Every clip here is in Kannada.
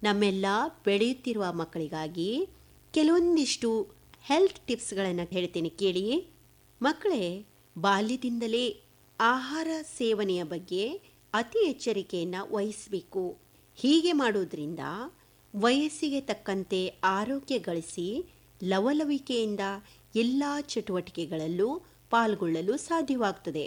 ನಮ್ಮೆಲ್ಲ ಬೆಳೆಯುತ್ತಿರುವ ಮಕ್ಕಳಿಗಾಗಿ ಕೆಲವೊಂದಿಷ್ಟು ಹೆಲ್ತ್ ಟಿಪ್ಸ್ಗಳನ್ನು ಹೇಳ್ತೀನಿ ಕೇಳಿ ಮಕ್ಕಳೇ ಬಾಲ್ಯದಿಂದಲೇ ಆಹಾರ ಸೇವನೆಯ ಬಗ್ಗೆ ಅತಿ ಎಚ್ಚರಿಕೆಯನ್ನು ವಹಿಸಬೇಕು ಹೀಗೆ ಮಾಡೋದ್ರಿಂದ ವಯಸ್ಸಿಗೆ ತಕ್ಕಂತೆ ಆರೋಗ್ಯ ಗಳಿಸಿ ಲವಲವಿಕೆಯಿಂದ ಎಲ್ಲ ಚಟುವಟಿಕೆಗಳಲ್ಲೂ ಪಾಲ್ಗೊಳ್ಳಲು ಸಾಧ್ಯವಾಗ್ತದೆ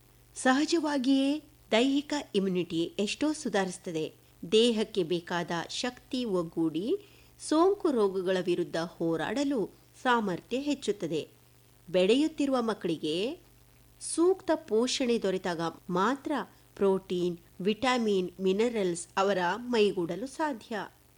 ಸಹಜವಾಗಿಯೇ ದೈಹಿಕ ಇಮ್ಯುನಿಟಿ ಎಷ್ಟೋ ಸುಧಾರಿಸ್ತದೆ ದೇಹಕ್ಕೆ ಬೇಕಾದ ಶಕ್ತಿ ಒಗ್ಗೂಡಿ ಸೋಂಕು ರೋಗಗಳ ವಿರುದ್ಧ ಹೋರಾಡಲು ಸಾಮರ್ಥ್ಯ ಹೆಚ್ಚುತ್ತದೆ ಬೆಳೆಯುತ್ತಿರುವ ಮಕ್ಕಳಿಗೆ ಸೂಕ್ತ ಪೋಷಣೆ ದೊರೆತಾಗ ಮಾತ್ರ ಪ್ರೋಟೀನ್ ವಿಟಮಿನ್ ಮಿನರಲ್ಸ್ ಅವರ ಮೈಗೂಡಲು ಸಾಧ್ಯ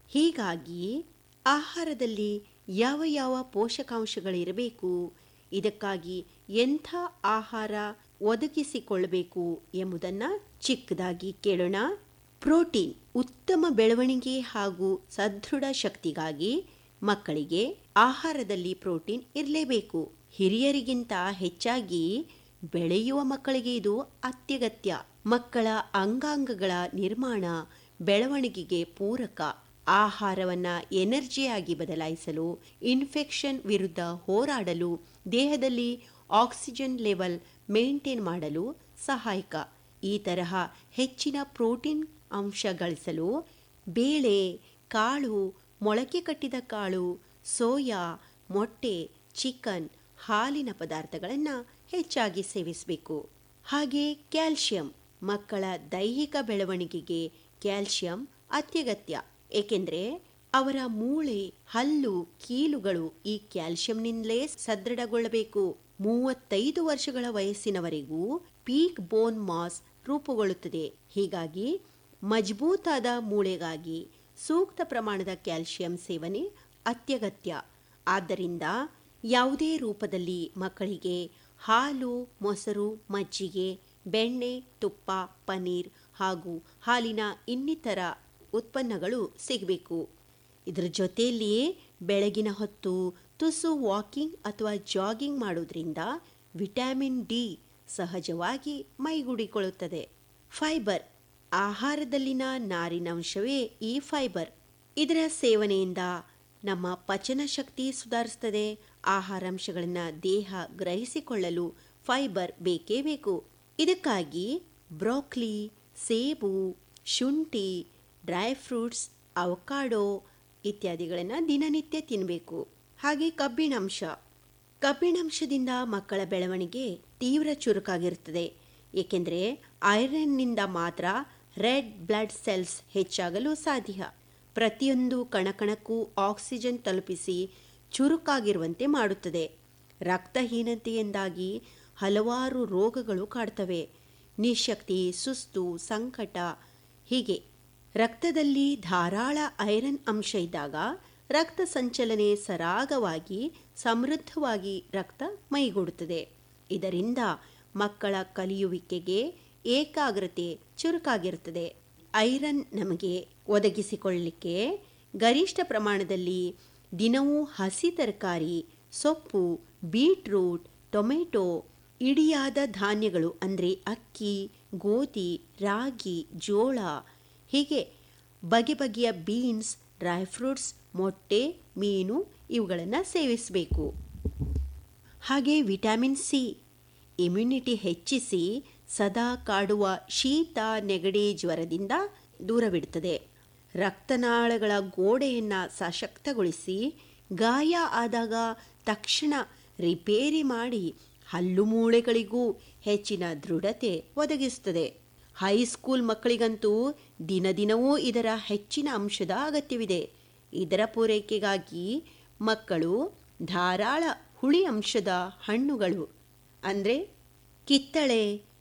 ಹೀಗಾಗಿ ಆಹಾರದಲ್ಲಿ ಯಾವ ಯಾವ ಪೋಷಕಾಂಶಗಳಿರಬೇಕು ಇದಕ್ಕಾಗಿ ಎಂಥ ಆಹಾರ ಒದಗಿಸಿಕೊಳ್ಳಬೇಕು ಎಂಬುದನ್ನು ಚಿಕ್ಕದಾಗಿ ಕೇಳೋಣ ಪ್ರೋಟೀನ್ ಉತ್ತಮ ಬೆಳವಣಿಗೆ ಹಾಗೂ ಸದೃಢ ಶಕ್ತಿಗಾಗಿ ಮಕ್ಕಳಿಗೆ ಆಹಾರದಲ್ಲಿ ಪ್ರೋಟೀನ್ ಇರಲೇಬೇಕು ಹಿರಿಯರಿಗಿಂತ ಹೆಚ್ಚಾಗಿ ಬೆಳೆಯುವ ಮಕ್ಕಳಿಗೆ ಇದು ಅತ್ಯಗತ್ಯ ಮಕ್ಕಳ ಅಂಗಾಂಗಗಳ ನಿರ್ಮಾಣ ಬೆಳವಣಿಗೆಗೆ ಪೂರಕ ಆಹಾರವನ್ನ ಎನರ್ಜಿಯಾಗಿ ಬದಲಾಯಿಸಲು ಇನ್ಫೆಕ್ಷನ್ ವಿರುದ್ಧ ಹೋರಾಡಲು ದೇಹದಲ್ಲಿ ಆಕ್ಸಿಜನ್ ಲೆವೆಲ್ ಮೇಂಟೈನ್ ಮಾಡಲು ಸಹಾಯಕ ಈ ತರಹ ಹೆಚ್ಚಿನ ಪ್ರೋಟೀನ್ ಅಂಶ ಗಳಿಸಲು ಬೇಳೆ ಕಾಳು ಮೊಳಕೆ ಕಟ್ಟಿದ ಕಾಳು ಸೋಯಾ ಮೊಟ್ಟೆ ಚಿಕನ್ ಹಾಲಿನ ಪದಾರ್ಥಗಳನ್ನು ಹೆಚ್ಚಾಗಿ ಸೇವಿಸಬೇಕು ಹಾಗೆ ಕ್ಯಾಲ್ಶಿಯಂ ಮಕ್ಕಳ ದೈಹಿಕ ಬೆಳವಣಿಗೆಗೆ ಕ್ಯಾಲ್ಶಿಯಂ ಅತ್ಯಗತ್ಯ ಏಕೆಂದರೆ ಅವರ ಮೂಳೆ ಹಲ್ಲು ಕೀಲುಗಳು ಈ ಕ್ಯಾಲ್ಶಿಯಂನಿಂದಲೇ ಸದೃಢಗೊಳ್ಳಬೇಕು ಮೂವತ್ತೈದು ವರ್ಷಗಳ ವಯಸ್ಸಿನವರೆಗೂ ಪೀಕ್ ಬೋನ್ ಮಾಸ್ ರೂಪುಗೊಳ್ಳುತ್ತದೆ ಹೀಗಾಗಿ ಮಜಬೂತಾದ ಮೂಳೆಗಾಗಿ ಸೂಕ್ತ ಪ್ರಮಾಣದ ಕ್ಯಾಲ್ಶಿಯಂ ಸೇವನೆ ಅತ್ಯಗತ್ಯ ಆದ್ದರಿಂದ ಯಾವುದೇ ರೂಪದಲ್ಲಿ ಮಕ್ಕಳಿಗೆ ಹಾಲು ಮೊಸರು ಮಜ್ಜಿಗೆ ಬೆಣ್ಣೆ ತುಪ್ಪ ಪನ್ನೀರ್ ಹಾಗೂ ಹಾಲಿನ ಇನ್ನಿತರ ಉತ್ಪನ್ನಗಳು ಸಿಗಬೇಕು ಇದರ ಜೊತೆಯಲ್ಲಿಯೇ ಬೆಳಗಿನ ಹೊತ್ತು ತುಸು ವಾಕಿಂಗ್ ಅಥವಾ ಜಾಗಿಂಗ್ ಮಾಡೋದ್ರಿಂದ ವಿಟಮಿನ್ ಡಿ ಸಹಜವಾಗಿ ಮೈಗೂಡಿಕೊಳ್ಳುತ್ತದೆ ಫೈಬರ್ ಆಹಾರದಲ್ಲಿನ ನಾರಿನಂಶವೇ ಈ ಫೈಬರ್ ಇದರ ಸೇವನೆಯಿಂದ ನಮ್ಮ ಪಚನ ಶಕ್ತಿ ಸುಧಾರಿಸ್ತದೆ ಆಹಾರಾಂಶಗಳನ್ನು ದೇಹ ಗ್ರಹಿಸಿಕೊಳ್ಳಲು ಫೈಬರ್ ಬೇಕೇ ಬೇಕು ಇದಕ್ಕಾಗಿ ಬ್ರೋಕ್ಲಿ ಸೇಬು ಶುಂಠಿ ಡ್ರೈ ಫ್ರೂಟ್ಸ್ ಅವಕಾಡೋ ಇತ್ಯಾದಿಗಳನ್ನು ದಿನನಿತ್ಯ ತಿನ್ನಬೇಕು ಹಾಗೆ ಕಬ್ಬಿಣಾಂಶ ಕಬ್ಬಿಣಾಂಶದಿಂದ ಮಕ್ಕಳ ಬೆಳವಣಿಗೆ ತೀವ್ರ ಚುರುಕಾಗಿರುತ್ತದೆ ಏಕೆಂದರೆ ಐರನ್ನಿಂದ ಮಾತ್ರ ರೆಡ್ ಬ್ಲಡ್ ಸೆಲ್ಸ್ ಹೆಚ್ಚಾಗಲು ಸಾಧ್ಯ ಪ್ರತಿಯೊಂದು ಕಣಕಣಕ್ಕೂ ಆಕ್ಸಿಜನ್ ತಲುಪಿಸಿ ಚುರುಕಾಗಿರುವಂತೆ ಮಾಡುತ್ತದೆ ರಕ್ತಹೀನತೆಯಿಂದಾಗಿ ಹಲವಾರು ರೋಗಗಳು ಕಾಡ್ತವೆ ನಿಶಕ್ತಿ ಸುಸ್ತು ಸಂಕಟ ಹೀಗೆ ರಕ್ತದಲ್ಲಿ ಧಾರಾಳ ಐರನ್ ಅಂಶ ಇದ್ದಾಗ ರಕ್ತ ಸಂಚಲನೆ ಸರಾಗವಾಗಿ ಸಮೃದ್ಧವಾಗಿ ರಕ್ತ ಮೈಗೂಡುತ್ತದೆ ಇದರಿಂದ ಮಕ್ಕಳ ಕಲಿಯುವಿಕೆಗೆ ಏಕಾಗ್ರತೆ ಚುರುಕಾಗಿರುತ್ತದೆ ಐರನ್ ನಮಗೆ ಒದಗಿಸಿಕೊಳ್ಳಲಿಕ್ಕೆ ಗರಿಷ್ಠ ಪ್ರಮಾಣದಲ್ಲಿ ದಿನವೂ ಹಸಿ ತರಕಾರಿ ಸೊಪ್ಪು ಬೀಟ್ರೂಟ್ ಟೊಮೆಟೊ ಇಡಿಯಾದ ಧಾನ್ಯಗಳು ಅಂದರೆ ಅಕ್ಕಿ ಗೋಧಿ ರಾಗಿ ಜೋಳ ಹೀಗೆ ಬಗೆ ಬಗೆಯ ಬೀನ್ಸ್ ಡ್ರೈ ಫ್ರೂಟ್ಸ್ ಮೊಟ್ಟೆ ಮೀನು ಇವುಗಳನ್ನು ಸೇವಿಸಬೇಕು ಹಾಗೆ ವಿಟಮಿನ್ ಸಿ ಇಮ್ಯುನಿಟಿ ಹೆಚ್ಚಿಸಿ ಸದಾ ಕಾಡುವ ಶೀತ ನೆಗಡಿ ಜ್ವರದಿಂದ ದೂರವಿಡುತ್ತದೆ ರಕ್ತನಾಳಗಳ ಗೋಡೆಯನ್ನು ಸಶಕ್ತಗೊಳಿಸಿ ಗಾಯ ಆದಾಗ ತಕ್ಷಣ ರಿಪೇರಿ ಮಾಡಿ ಹಲ್ಲು ಮೂಳೆಗಳಿಗೂ ಹೆಚ್ಚಿನ ದೃಢತೆ ಒದಗಿಸುತ್ತದೆ ಹೈಸ್ಕೂಲ್ ಮಕ್ಕಳಿಗಂತೂ ದಿನ ದಿನವೂ ಇದರ ಹೆಚ್ಚಿನ ಅಂಶದ ಅಗತ್ಯವಿದೆ ಇದರ ಪೂರೈಕೆಗಾಗಿ ಮಕ್ಕಳು ಧಾರಾಳ ಹುಳಿ ಅಂಶದ ಹಣ್ಣುಗಳು ಅಂದರೆ ಕಿತ್ತಳೆ